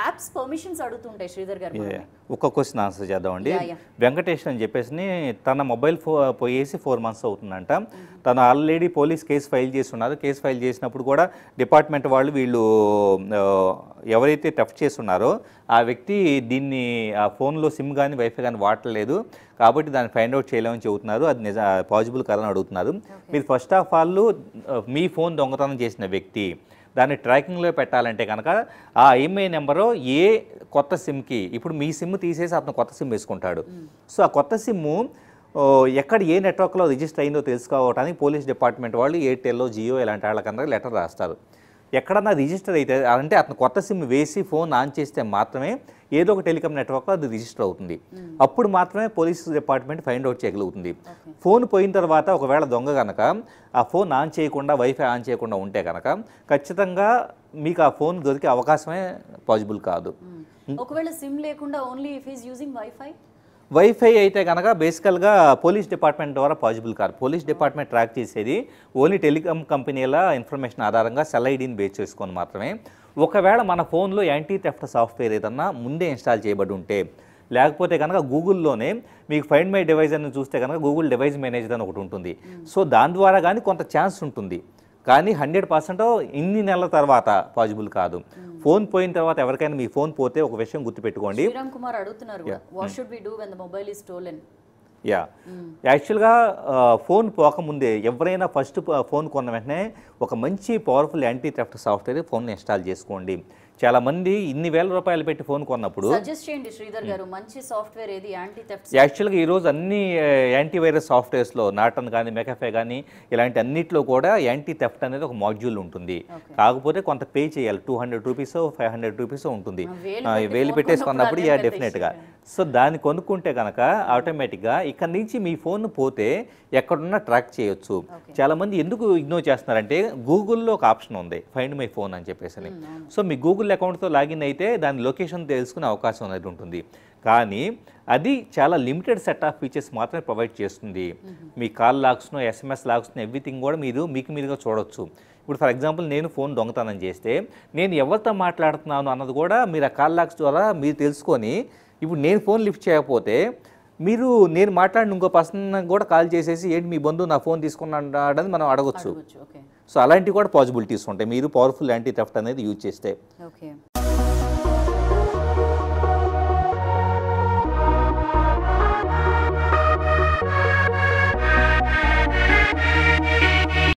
Apps permissions అడుగుతుంటాయి Sridhar garu మనల్ని. ఒక question answer చేద్దామండి Yeah, yeah. వెంకటేష్ అని చెప్పేసి తన మొబైల్ ఫో పోయేసి ఫోర్ మంత్స్ అవుతుందంట తను ఆల్రెడీ పోలీస్ కేసు ఫైల్ చేసి ఉన్నారు కేసు ఫైల్ చేసినప్పుడు కూడా డిపార్ట్మెంట్ వాళ్ళు వీళ్ళు ఆ, ఎవరైతే టఫ్ చేస్తున్నారో ఆ వ్యక్తి దీన్ని ఆ ఫోన్లో సిమ్ కానీ వైఫై కానీ వాడలేదు కాబట్టి దాన్ని ఫైండ్ అవుట్ చేయలేమని చెబుతున్నారు అది నిజ పాసిబుల్ కాదని అడుగుతున్నారు మీరు ఫస్ట్ ఆఫ్ ఆల్ మీ ఫోన్ దొంగతనం చేసిన వ్యక్తి దాన్ని ట్రాకింగ్లో పెట్టాలంటే కనుక ఆ ఈఎంఐ నెంబరు ఏ కొత్త సిమ్కి ఇప్పుడు మీ సిమ్ తీసేసి అతను కొత్త సిమ్ వేసుకుంటాడు సో ఆ కొత్త సిమ్ము ఓ, ఎక్కడ ఏ నెట్వర్క్లో రిజిస్టర్ అయిందో తెలుసుకోవడానికి పోలీస్ డిపార్ట్మెంట్ వాళ్ళు ఎయిర్టెల్లో జియో ఇలాంటి వాళ్ళకన్నా లెటర్ రాస్తారు ఎక్కడన్నా రిజిస్టర్ అయితే అంటే అతను కొత్త సిమ్ వేసి ఫోన్ ఆన్ చేస్తే మాత్రమే ఏదో ఒక టెలికాం నెట్వర్క్లో అది రిజిస్టర్ అవుతుంది అప్పుడు మాత్రమే పోలీస్ డిపార్ట్మెంట్ ఫైండ్ అవుట్ చేయగలుగుతుంది ఫోన్ పోయిన తర్వాత ఒకవేళ దొంగ కనుక ఆ ఫోన్ ఆన్ చేయకుండా వైఫై ఆన్ చేయకుండా ఉంటే కనుక ఖచ్చితంగా మీకు ఆ ఫోన్ దొరికే అవకాశమే పాసిబుల్ కాదు ఒకవేళ సిమ్ లేకుండా only if is using wifi wifi అయితే కనుక బేసికల్గా పోలీస్ డిపార్ట్మెంట్ ద్వారా పాసిబుల్ కాదు పోలీస్ డిపార్ట్మెంట్ ట్రాక్ చేసేది ఓన్లీ టెలికాం కంపెనీల ఇన్ఫర్మేషన్ ఆధారంగా సెల్ ఐడిని బేస్ చేసుకొని మాత్రమే ఒకవేళ మన ఫోన్లో యాంటీ థెఫ్ట్ సాఫ్ట్వేర్ ఏదన్నా ముందే ఇన్స్టాల్ చేయబడి ఉంటే లేకపోతే కనుక గూగుల్లోనే మీకు ఫైండ్ మై డివైస్ అని చూస్తే కనుక గూగుల్ డివైస్ మేనేజర్ అని ఒకటి ఉంటుంది సో దాని ద్వారా కానీ కొంత ఛాన్స్ ఉంటుంది కానీ హండ్రెడ్ పర్సెంట్ ఇన్ని నెలల తర్వాత పాసిబుల్ కాదు ఫోన్ పోయిన తర్వాత ఎవరికైనా మీ ఫోన్ పోతే ఒక విషయం గుర్తుపెట్టుకోండి శ్రీరామ్ కుమార్ అడుగుతున్నారు what should we do when the mobile is stolen యా యాక్చువల్గా ఆ, ఫోన్ పోకముందే ఎవరైనా ఫస్ట్ ప- ఫోన్ కొన్న వెంటనే ఒక మంచి powerful anti theft software phone install చేసుకోండి చాలా మంది ఇన్ని వేల రూపాయలు పెట్టి ఫోన్ కొన్నప్పుడు సజెస్ట్ చేయండి శ్రీధర్ గారు మంచి సాఫ్ట్వేర్ ఏది యాంటీ థెఫ్ట్ యాక్చువల్గా ఈరోజు అన్ని యాంటీవైరస్ సాఫ్ట్వేర్స్లో నాటన్ కానీ మెకఫే కానీ ఇలాంటి అన్నిట్లో కూడా యాంటీ థెఫ్ట్ అనేది ఒక మాడ్యూల్ ఉంటుంది కాకపోతే కొంత పే చేయాలి two hundred rupees five hundred rupees ఉంటుంది వేలు ఆ, పెట్టి వేలు phone పెట్టేసి కొన్నప్పుడు కొన్నప్పుడు అదే యా పెద్ద డెఫినెట్గా సో దాన్ని కొనుక్కుంటే కనుక ఆటోమేటిక్గా ఇక్కడ నుంచి మీ ఫోన్ పోతే ఎక్కడున్నా ట్రాక్ చేయొచ్చు చాలా మంది ఎందుకు ఇగ్నోర్ చేస్తున్నారంటే గూగుల్లో ఒక ఆప్షన్ ఉంది ఫైండ్ మై ఫోన్ అని చెప్పేసి సో మీ గూగుల్ అకౌంట్తో లాగిన్ అయితే దాని లొకేషన్ తెలుసుకునే అవకాశం అనేది ఉంటుంది కానీ అది చాలా లిమిటెడ్ సెట్ ఆఫ్ ఫీచర్స్ మాత్రమే ప్రొవైడ్ చేస్తుంది మీ కాల్ లాగ్స్ను ఎస్ఎంఎస్ లాగ్స్ను ఎవ్రీథింగ్ కూడా మీరు మీకు మీరుగా చూడొచ్చు ఇప్పుడు ఫర్ ఎగ్జాంపుల్ నేను ఫోన్ దొంగతనం చేస్తే నేను ఎవరితో మాట్లాడుతున్నాను అన్నది కూడా మీరు ఆ కాల్ లాగ్స్ ద్వారా మీరు తెలుసుకొని ఇప్పుడు నేను ఫోన్ లిఫ్ట్ చేయకపోతే మీరు నేను మాట్లాడిన ఇంకో పర్సన్ కూడా కాల్ చేసేసి ఏంటి మీ బంధువు నా ఫోన్ తీసుకున్నాడని మనం అడగొచ్చు ఓకే సో అలాంటివి కూడా పాసిబిలిటీస్ ఉంటాయి మీరు పవర్ఫుల్ యాంటీ థెఫ్ట్ అనేది యూజ్ చేస్తే ఓకే